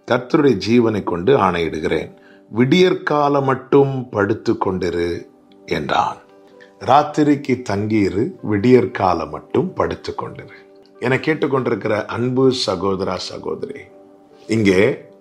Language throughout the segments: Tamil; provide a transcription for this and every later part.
கர்த்தருடைய ஜீவனை கொண்டு ஆணையிடுகிறேன் விடியற்கால மட்டும் படுத்து கொண்டிரு என்றான் ராத்திரிக்கு தங்கியிரு விடியற்கால மட்டும் படுத்து கொண்டிரு என கேட்டுக்கொண்டிருக்கிற அன்பு சகோதரா சகோதரி இங்கே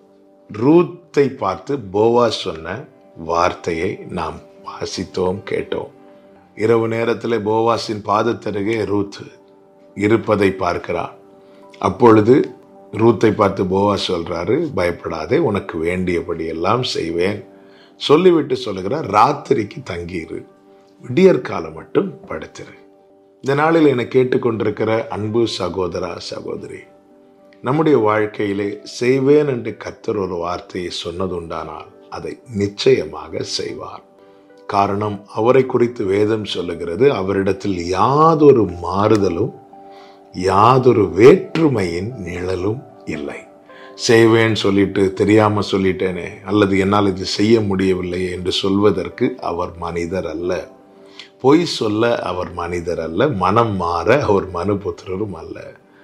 ரூத்தை பார்த்து போவா சொன்ன வார்த்தையை நாம் வாசித்தோம் கேட்டோம் இரவு நேரத்தில் போவாஸின் பாதத்தருகே ரூத் இருப்பதை பார்க்கிறார் அப்பொழுது ரூத்தை பார்த்து போவா சொல்றாரு பயப்படாதே உனக்கு வேண்டியபடி எல்லாம் செய்வேன் சொல்லிவிட்டு சொல்லுகிறார் ராத்திரிக்கு தங்கியிரு விடியற்காலம் மட்டும் படுத்திரு இந்த நாளில் என்னை கேட்டுக்கொண்டிருக்கிற அன்பு சகோதரா சகோதரி நம்முடைய வாழ்க்கையிலே செய்வேன் என்று கத்தர் ஒரு வார்த்தையை சொன்னதுண்டானால் அதை நிச்சயமாக செய்வார் காரணம் அவரை குறித்து வேதம் சொல்லுகிறது அவரிடத்தில் யாதொரு மாறுதலும் யாதொரு வேற்றுமையின் நிழலும் இல்லை செய்வேன் சொல்லிட்டு தெரியாம சொல்லிட்டேனே அல்லது என்னால் இது செய்ய முடியவில்லை என்று சொல்வதற்கு அவர் மனிதர் அல்ல பொய் சொல்ல அவர் மனிதர் அல்ல மனம் மாற அவர் மனுபுத்திரரும் அல்ல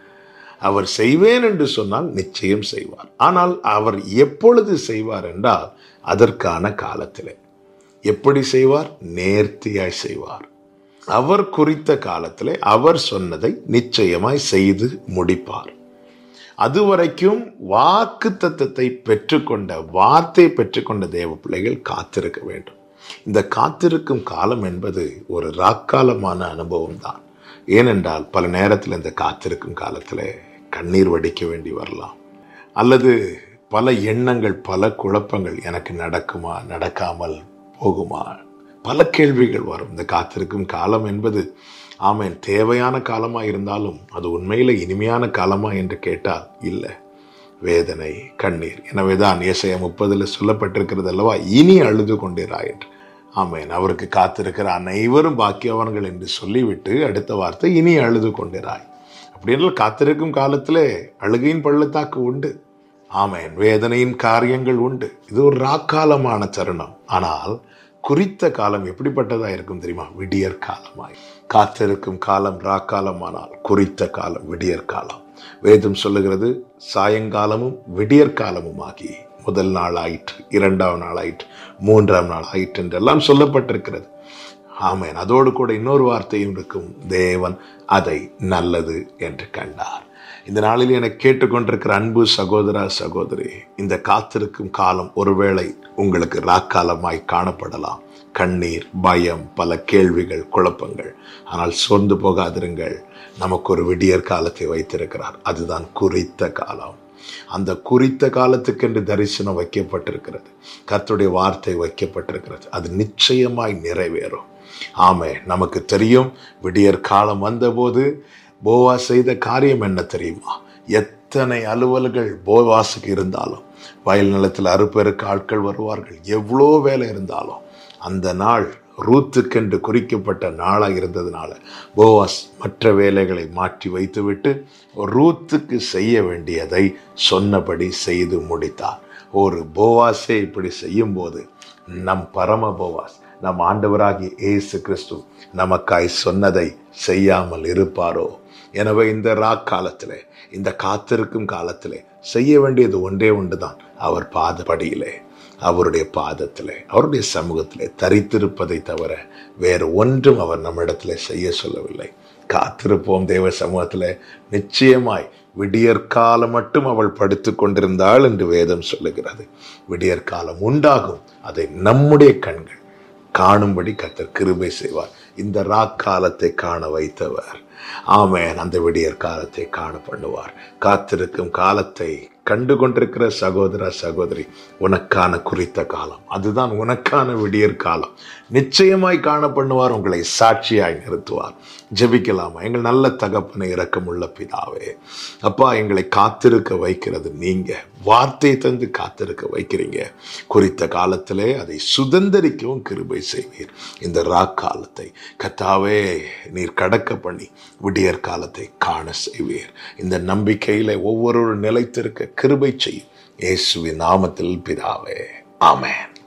அவர் செய்வேன் என்று சொன்னால் நிச்சயம் செய்வார் ஆனால் அவர் எப்பொழுது செய்வார் என்றால் அதற்கான காலத்திலே எப்படி செய்வார் நேர்த்தியாய் செய்வார் அவர் குறித்த காலத்திலே அவர் சொன்னதை நிச்சயமாய் செய்து முடிப்பார் அதுவரைக்கும் வாக்கு தத்தத்தை பெற்றுக்கொண்ட வார்த்தை பெற்றுக்கொண்ட தேவ பிள்ளைகள் காத்திருக்க வேண்டும் இந்த காத்திருக்கும் காலம் என்பது ஒரு ராக்காலமான அனுபவம் தான் ஏனென்றால் பல நேரத்தில் இந்த காத்திருக்கும் காலத்தில் கண்ணீர் வடிக்க வேண்டி வரலாம் அல்லது பல எண்ணங்கள் பல குழப்பங்கள் எனக்கு நடக்குமா நடக்காமல் போகுமா பல கேள்விகள் வரும் இந்த காத்திருக்கும் காலம் என்பது ஆமேன் தேவையான காலமா இருந்தாலும் அது உண்மையில இனிமையான காலமா என்று கேட்டால் இல்லை வேதனை கண்ணீர் எனவேதான் ஏசைய முப்பதுல சொல்லப்பட்டிருக்கிறது அல்லவா இனி அழுது கொண்டிராய் என்று ஆமேன் அவருக்கு காத்திருக்கிற அனைவரும் பாக்கியவான்கள் என்று சொல்லிவிட்டு அடுத்த வார்த்தை இனி அழுது கொண்டிராய் அப்படி என்றால் காத்திருக்கும் காலத்திலே அழுகையின் பள்ளத்தாக்கு உண்டு ஆமேன் வேதனையின் காரியங்கள் உண்டு இது ஒரு ராக்காலமான தருணம் ஆனால் குறித்த காலம் எப்படிப்பட்டதா இருக்கும் தெரியுமா விடியற் காலமாய் காத்திருக்கும் காலம் ராக்காலமானால் குறித்த காலம் விடியற் காலம் வேதம் சொல்லுகிறது சாயங்காலமும் விடியற் காலமும் ஆகி முதல் நாள் ஆயிற்று இரண்டாம் நாள் ஆயிற்று மூன்றாம் நாள் ஆயிற்று என்றெல்லாம் சொல்லப்பட்டிருக்கிறது ஆமேன் அதோடு கூட இன்னொரு வார்த்தையும் இருக்கும் தேவன் அதை நல்லது என்று கண்டார் இந்த நாளில் என கேட்டுக்கொண்டிருக்கிற அன்பு சகோதரா சகோதரி இந்த காத்திருக்கும் காலம் ஒருவேளை உங்களுக்கு ராக்காலமாய் காணப்படலாம் கண்ணீர் பயம் பல கேள்விகள் குழப்பங்கள் ஆனால் சோர்ந்து போகாதிருங்கள் நமக்கு ஒரு விடியற் காலத்தை வைத்திருக்கிறார் அதுதான் குறித்த காலம் அந்த குறித்த காலத்துக்கென்று தரிசனம் வைக்கப்பட்டிருக்கிறது கர்த்தருடைய வார்த்தை வைக்கப்பட்டிருக்கிறது அது நிச்சயமாய் நிறைவேறும் ஆமே நமக்கு தெரியும் விடியற் காலம் வந்தபோது போவா செய்த காரியம் என்ன தெரியுமா எத்தனை அலுவல்கள் போவாசுக்கு இருந்தாலும் வயல் நிலத்தில் அறுப்பெருக்க ஆட்கள் வருவார்கள் எவ்வளோ வேலை இருந்தாலும் அந்த நாள் ரூத்துக்கென்று குறிக்கப்பட்ட நாளாக இருந்ததுனால போவாஸ் மற்ற வேலைகளை மாற்றி வைத்துவிட்டு ரூத்துக்கு செய்ய வேண்டியதை சொன்னபடி செய்து முடித்தார் ஒரு போவாஸே இப்படி செய்யும் போது நம் பரம போவாஸ் நம் ஆண்டவராகிய இயேசு கிறிஸ்து நமக்காய் சொன்னதை செய்யாமல் இருப்பாரோ எனவே இந்த ராக் காலத்திலே இந்த காத்திருக்கும் காலத்திலே செய்ய வேண்டியது ஒன்றே ஒன்றுதான் அவர் பாதப்படியிலே அவருடைய பாதத்திலே அவருடைய சமூகத்திலே தரித்திருப்பதை தவிர வேறு ஒன்றும் அவர் நம்மிடத்திலே செய்ய சொல்லவில்லை காத்திருப்போம் தேவ சமூகத்தில் நிச்சயமாய் விடியற்காலம் மட்டும் அவள் படுத்து கொண்டிருந்தாள் என்று வேதம் சொல்லுகிறது விடியற்காலம் உண்டாகும் அதை நம்முடைய கண்கள் காணும்படி கத்தர் கிருபை செய்வார் இந்த ராக்காலத்தை காண வைத்தவர் ஆமேன் அந்த விடியற் காலத்தை காண பண்ணுவார் காத்திருக்கும் காலத்தை கண்டு கொண்டிருக்கிற சகோதர சகோதரி உனக்கான குறித்த காலம் அதுதான் உனக்கான விடியற் காலம் நிச்சயமாய் காண பண்ணுவார் உங்களை சாட்சியாய் நிறுத்துவார் ஜெபிக்கலாமா எங்கள் நல்ல தகப்பனை இரக்கமுள்ள பிதாவே அப்பா எங்களை காத்திருக்க வைக்கிறது நீங்க வார்த்தை தந்து காத்திருக்க வைக்கிறீங்க குறித்த காலத்திலே அதை சுதந்திரிக்கவும் கிருபை செய்வீர் இந்த ராக் காலத்தை கத்தாவே நீர் கடக்க பண்ணி விடியற் காலத்தை காண செய்வீர் இந்த நம்பிக்கையில ஒவ்வொரு நிலைத்திருக்க கிருபை செய்யும் இயேசுவின் நாமத்தில் பிதாவே ஆமென்